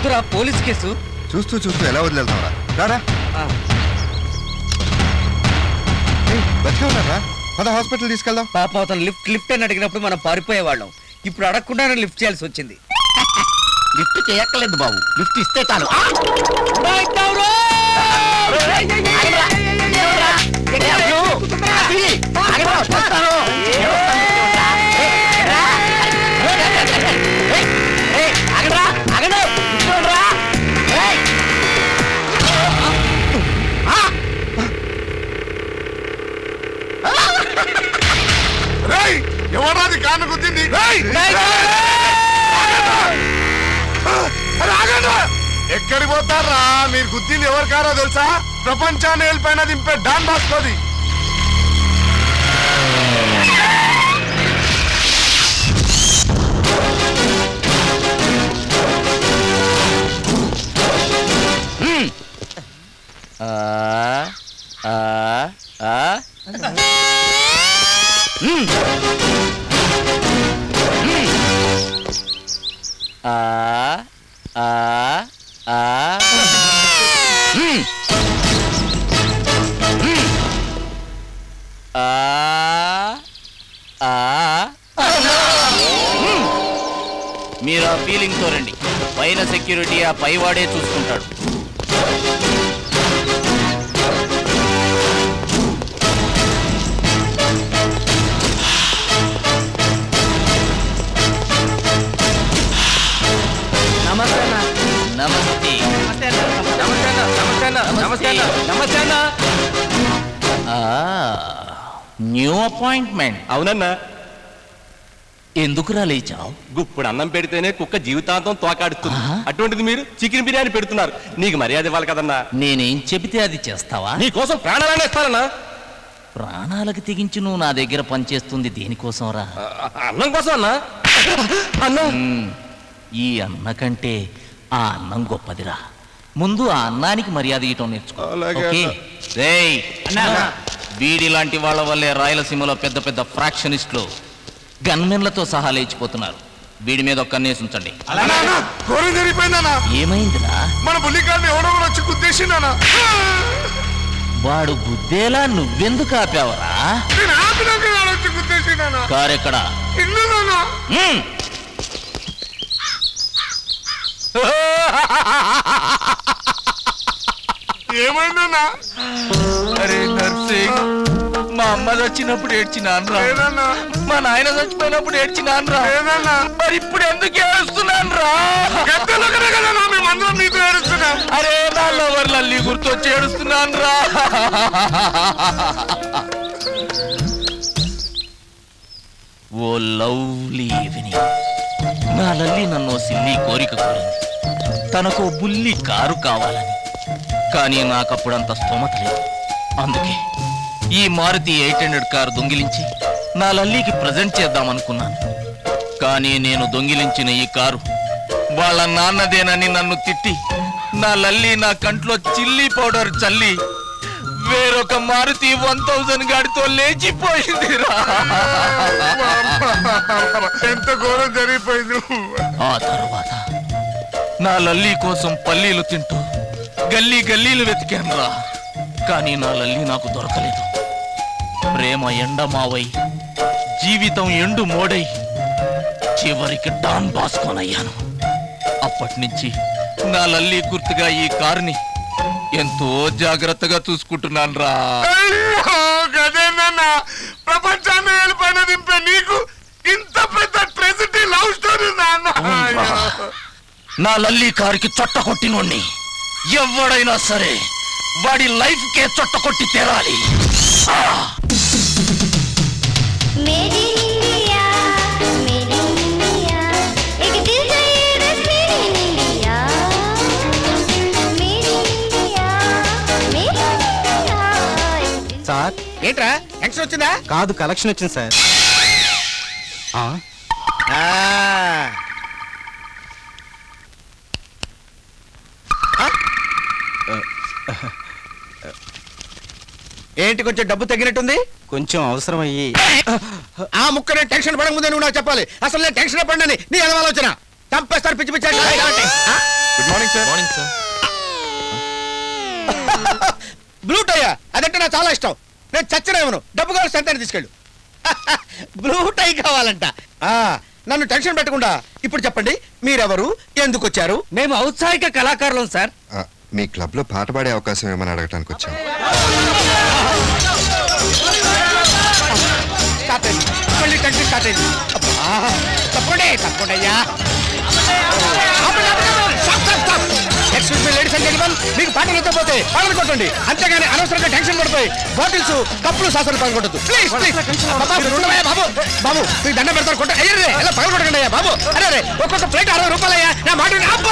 ఎందుకురా police case చూస్తూ చూస్తూ ఎలా వదిలేతావరా రారా ఏయ్, బతికే ఉన్నారా పద హాస్పిటల్ తీసుకెళ్దాం పాపం అతను లిఫ్ట్ లిఫ్ట్ అని అడిగినప్పుడు మనం పారిపోయేవాళ్ళం ఇప్పుడు అడగకుండానే లిఫ్ట్ చేయాల్సి వచ్చింది లిఫ్ట్ చేయక్కర్లేదు బాబు లిఫ్ట్ ఇస్తే చాలు ఆ! ఎవరాది కాను గుద్దింది ఎక్కడికి పోతారా మీరు గుద్దింది ఎవరు కారో తెలుసా ప్రపంచాన్ని వెళ్ళిపోయిన దింపే డాన్ బాస్కోది ఆ, ఆ, ఆ. మ్మ్. మ్మ్. ఆ, ఆ, ఆ. మ్మ్. మ్మ్. ఆ, ఆ, మ్మ్. మీరు ఆ ఫీలింగ్తో రండి పైన సెక్యూరిటీ ఆ పైవాడే చూసుకుంటాడు నమస్తే అన్న నమస్తే నమస్తే అన్న నమస్తే అన్న నమస్తే అన్న నమస్తే అన్న నమస్తే అన్న న్యూ అపాయింట్మెంట్ అవునన్నా ఎందుకు రాలేచావు గుప్పుడు అన్నం పెడితేనే కుక్క జీవితాంతం తోకాడుతుంది ఆహా. అటువంటిది మీరు చికెన్ బిర్యానీ పెడుతున్నారు నీకు మర్యాద ఇవ్వాలి కదన్నా నేనేం చెబితే అది చేస్తావా నీ కోసం ప్రాణాలనే ఇస్తానన్నా ప్రాణాలకు తెగించి నువ్వు నా దగ్గర పనిచేస్తుంది దేనికోసం రా ఆ, అన్నం కోసం అన్నా అన్నా ఈ అన్న కంటే ఆ అన్నం గొప్పదిరా ముందు ఆ అన్నానికి మర్యాద ఇవ్వటం నేర్చుకో అలాగే ఓకే అన్న. రేయ్ వీడి లాంటి వాళ్ళ వల్లే రాయలసీమలో పెద్ద పెద్ద ఫ్రాక్షనిస్టులు గన్మెన్లతో సహా లేచిపోతున్నారు వీడి మీద ఒక్క కన్నేసి ఉంచండి ఘోరం జరిగిపోయిందన్నా ఏమైందిరా మన బుల్లిగారిని ఎవడో కూడా వచ్చి గుద్దేసిందన్నా వాడు గుద్దేలా నువ్వెందుకు ఆపావరా నేను ఆపినాక వాడు వచ్చి గుద్దేసిందన్నా కారెక్కడా ఇల్లునా మ్మ్. ఏమైందన్నా అరే నర్సింగ్ మా అమ్మ చచ్చినప్పుడు ఏడ్చినాన్రా లేదన్నా మా నాయన చచ్చిపోయినప్పుడు ఏడ్చినాన్రా లేదన్నా మరి ఇప్పుడు ఎందుకు ఏడుస్తున్నాన్రా గద్దెలోకనే కదన్నా మేమందరం నీతో ఏడుస్తున్నాం అరే నా లవర్ లల్లి గుర్తొచ్చి ఏడుస్తున్నాన్రా ఓ లవ్లీ ఈవినింగ్ నా లల్లి నన్ను ఓ సిల్లి కోరిక కోరింది తనకు ఓ బుల్లి కారు కావాలని కానీ నాకప్పుడంత స్తోమత లేదు అందుకే ఈ మారుతి ఎయిట్ హండ్రెడ్ కారు దొంగిలించి నా లల్లికి ప్రజెంట్ చేద్దామనుకున్నాను కానీ నేను దొంగిలించిన ఈ కారు వాళ్ళ నాన్నదేనని నన్ను తిట్టి నా లల్లి నా కంట్లో చిల్లీ పౌడర్ చల్లి వేరొక మారుతి వన్ థౌజండ్ గాడితో లేచిపోయిందిరా ఎంత ఘోరం జరిగిపోయింది ఆ తర్వాత నా లల్లి కోసం పల్లీలు తింటూ గల్లీ గల్లీలు వెతికానురా కానీ నా లల్లి నాకు దొరకలేదు ప్రేమ ఎండమావై జీవితం ఎండు మోడై చివరికి డాన్ బాస్కోనయ్యాను అప్పటి నుంచి నా లల్లి గుర్తుగా ఈ కారుని ఎంతో జాగ్రత్తగా చూసుకుంటున్నాను రా అయ్యో గదేనన్నా ప్రపంచాన్ని వెళ్ళిపోయిన దింపే నీకు ఇంత పెద్ద ట్రెజిటీ లవ్ స్టోరీ నాన్న నా లల్లి కారుకి చొట్ట కొట్టినోణ్ణి ఎవడైనా సరే వాడి లైఫ్ కే చొట్ట కొట్టి తీరాలి ఆ! Made in India made in India एक दिल चाहिए बस made in India made in India made in India sir ఏంట్రా ఎక్స్ట్రా వచ్చిందా కాదు కలెక్షన్ వచ్చింది సార్ ఆ. ఆ? ఏంటి కొంచెం డబ్బు తగ్గినట్టుంది కొంచెం అవసరం అయ్యి ఆ ముక్కనే టెన్షన్ పడక ముందే నువ్వు నాకు చెప్పాలి అసలు నేను టెన్షన్ పడినని నీ ఎలా ఆలోచన చంపేస్తారు పిచ్చి పిచ్చి good morning morning sir morning sir blue టైయా అదంటే నాకు చాలా ఇష్టం నేను చచ్చిన ఇవ్వను డబ్బు కావాలి సంతాన్ని తీసుకెళ్ళు బ్లూ టై కావాలంట ఆ, నన్ను టెన్షన్ పెట్టకుండా ఇప్పుడు చెప్పండి మీరెవరు ఎందుకు వచ్చారు మేము ఔత్సాహిక కళాకారులం సార్ ఆ, మీ క్లబ్ లో పాట పాడే అవకాశం ఏమని అడగటానికి వచ్చాం స్టార్ట్ అయింది మళ్ళీ టెన్షన్ స్టార్ట్ అయింది అబ్బా, తప్పండి తప్పండి అయ్యా excuse me ladies and gentlemen మీకు పాట నిద్రపోతే పాటలు కొట్టండి అంతేగాని అనవసరంగా టెన్షన్ పడిపోయి బాటిల్స్ కప్పులు సాసలు పగలగొట్టదు ప్లీజ్ ప్లీజ్ బాబు బాబు మీకు దండం పెడతారు కొట్ట అయ్యే ఇలా పగలగొట్టకండి అయ్యా బాబు అరే అరే ఒక్కొక్క ప్లేట్ అరవై రూపాయలయ్యా నా మాట విని- అబ్బా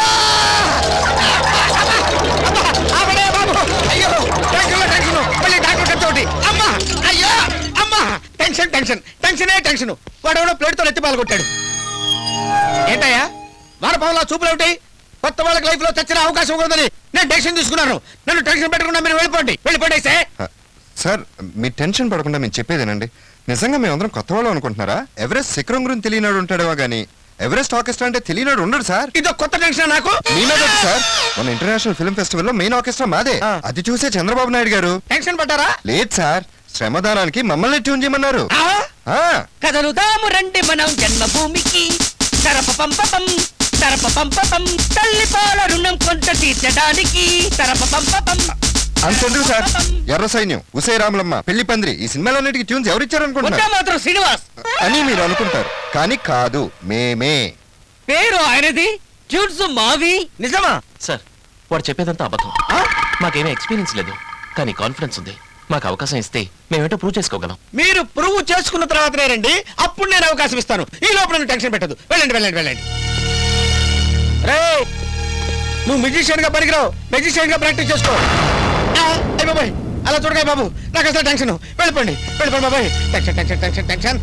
అబ్బా! ఆపండి బాబు అయ్యో టెన్షన్ టెన్షన్ మళ్ళీ డాక్టర్ ఖర్చు ఒకటి అమ్మా అయ్యో అమ్మా టెన్షన్ టెన్షన్ టెన్షనే టెన్షన్ వాడు ఎవడో ప్లేట్తో ఎత్తి పాల్గొట్టాడు ఏంటయ్యా వానపాములా చూపులు ఏమిటి కొత్త వాళ్ళకి లైఫ్ లో చచ్చిన అవకాశం ఉందని నేను టెన్షన్ తీసుకున్నాను నన్ను టెన్షన్ పెట్టకుండా మీరు వెళ్ళిపోండి వెళ్ళిపోండి సే ఆ, సార్ మీ టెన్షన్ పడకుండా మేము చెప్పేదేనండి నిజంగా మేమందరం కొత్త వాళ్ళు అనుకుంటున్నారా ఎవరెస్ట్ శిఖరం గురించి తెలియనాడు ఉంటాడేవా గానీ ఎవరెస్ట్ ఆర్కెస్ట్రా అంటే తెలియనాడు ఉండడు సార్ ఇదో కొత్త టెన్షన్ నాకు మీ మీద ఒకటి సార్ మన ఇంటర్నేషనల్ ఫిల్మ్ ఫెస్టివల్ లో మెయిన్ ఆర్కెస్ట్రా మాదే ఆ. అది చూసే చంద్రబాబు నాయుడు గారు టెన్షన్ పడ్డారా లేదు సార్ శ్రమదానానికి మమ్మల్ని ట్యూన్ చేయమన్నారు ఆ? ఆ, కదలుదాము రండి మనం జన్మభూమికి తరపపంపపం తరపపంపపం తల్లి పాల రుణం కొంత తీర్చడానికి తరపపంపపం అంతెందుకు సార్ ఎర్ర సైన్యం ఉసే రాములమ్మ పెళ్లి పందిరి ఈ సినిమాలన్నిటికీ ట్యూన్స్ ఎవరిచ్చారు ఉంటే అనుకుంటున్నారు మాత్రం శ్రీనివాస్ అని మీరు అనుకుంటారు కానీ కాదు మేమే పేరు ఆయనది ట్యూన్స్ మావి నిజమా సార్ వాడు చెప్పేదంతా అబద్ధం మాకేమీ ఎక్స్పీరియన్స్ లేదు కానీ కాన్ఫిడెన్స్ ఉంది మాకు అవకాశం ఇస్తే మేమేంటో ప్రూవ్ చేసుకోగలం మీరు ప్రూవ్ చేసుకున్న తర్వాతనే రండి అప్పుడు నేను అవకాశం ఇస్తాను ఈ లోపల నన్ను టెన్షన్ పెట్టదు వెళ్ళండి వెళ్ళండి వెళ్ళండి రే నువ్వు మ్యూజిషియన్ గా పనికిరావు మ్యూజిషియన్ గా ప్రాక్టీస్ చేసుకో ఆ, అయ్ బాబాయ్ అలా చూడగా బాబు నాకు అసలు టెన్షన్ వెళ్ళిపోండి వెళ్ళిపోండి బాబాయ్ టెన్షన్ టెన్షన్ టెన్షన్ టెన్షన్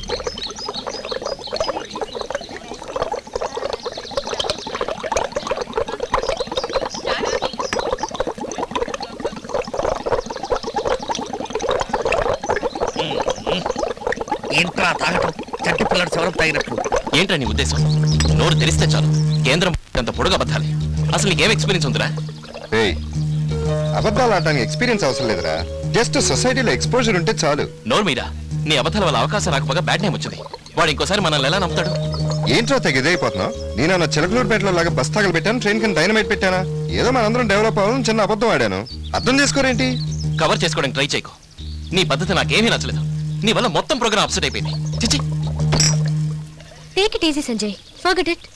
ఏంట్రా తాగటం చట్టి పిల్లల సవరం తాగినట్లు ఏంట్రా నీ ఉద్దేశం నోరు తెరిస్తే చాలు కేంద్రం అంత పొడుగు అబద్ధాలి అసలు నీకేం ఎక్స్పీరియన్స్ ఉందిరా ఏయ్ అబద్ధాలు ఆడడానికి ఎక్స్పీరియన్స్ అవసరం లేదురా జస్ట్ సొసైటీలో ఎక్స్పోజర్ ఉంటే చాలు నోరు మీరా నీ అబద్ధాల వల్ల అవకాశం రాకపోగా బ్యాడ్ నేమ్ వచ్చింది వాడు ఇంకోసారి మనల్ని ఎలా నమ్ముతాడు ఏంట్రా తెగ ఇదైపోతున్నావు నేను అన్న చిలకలూరుపేటలో లాగా బస్ తగలు పెట్టాను ట్రైన్ కింద డైనమైట్ పెట్టానా ఏదో మనందరం డెవలప్ అవ్వాలని చిన్న అబద్ధం ఆడాను అర్థం చేసుకోరేంటి కవర్ చేసుకోవడానికి ట్రై చేయకు నీ పద్ధతి నాకేమీ నచ్చలేదు నీ వల్ల మొత్తం ప్రోగ్రామ్ అప్సెట్ అయిపోయింది చిచి take it easy Sanjay forget it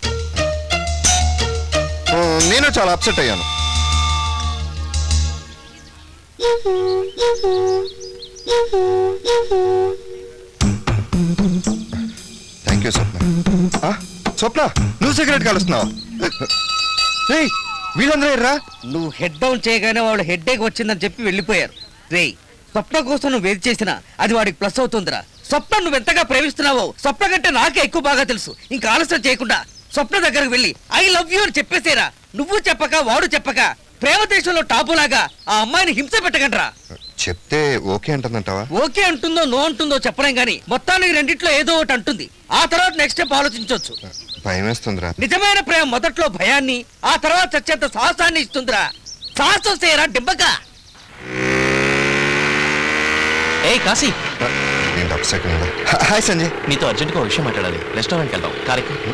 ఆ, నేను చాలా అప్సెట్ అయ్యాను థ్యాంక్ యూ స్వప్న ఆ, స్వప్న నువ్వు సిగరెట్ కలుస్తున్నావు రేయ్ వీళ్ళందరూ ఎర్రా నువ్వు హెడ్ డౌన్ చేయగానే వాడు హెడ్ ఏక్ వచ్చిందని చెప్పి వెళ్ళిపోయారు రేయ్ స్వప్న కోసం నువ్వు ఏది చేసినా అది వాడికి ప్లస్ అవుతుందిరా స్వప్న నువ్వు ఎంతగా ప్రేమిస్తున్నావో స్వప్న కంటే నాకే ఎక్కువ బాగా తెలుసు ఇంకా ఆలస్యం చేయకుండా స్వప్న దగ్గరకు వెళ్ళి ఐ లవ్ యూ అని చెప్పేసేరా నువ్వు చెప్పక వాడు చెప్పక ప్రేమ దేశంలో టాపులాగా ఆ అమ్మాయిని హింస పెట్టకండ్రా చెప్తే ఓకే అంటుందంటావా ఓకే అంటుందో నో అంటుందో చెప్పలేం గానీ మొత్తానికి రెండిట్లో ఏదో ఒకటి అంటుంది ఆ తర్వాత నెక్స్ట్ స్టెప్ ఆలోచించవచ్చు భయం వేస్తుందిరా నిజమైన ప్రేమ మొదట్లో భయాన్ని ఆ తర్వాత చచ్చేంత సాహసాన్ని ఇస్తుందిరా సాహసం చేయరా డింబక ఏ కాశీ ఏంటి అప్సెట్ హాయ్ సంజయ్ నీతో అర్జెంట్గా ఒక విషయం మాట్లాడాలి రెస్టారెంట్కి వెళ్దాం కార్యక్రమం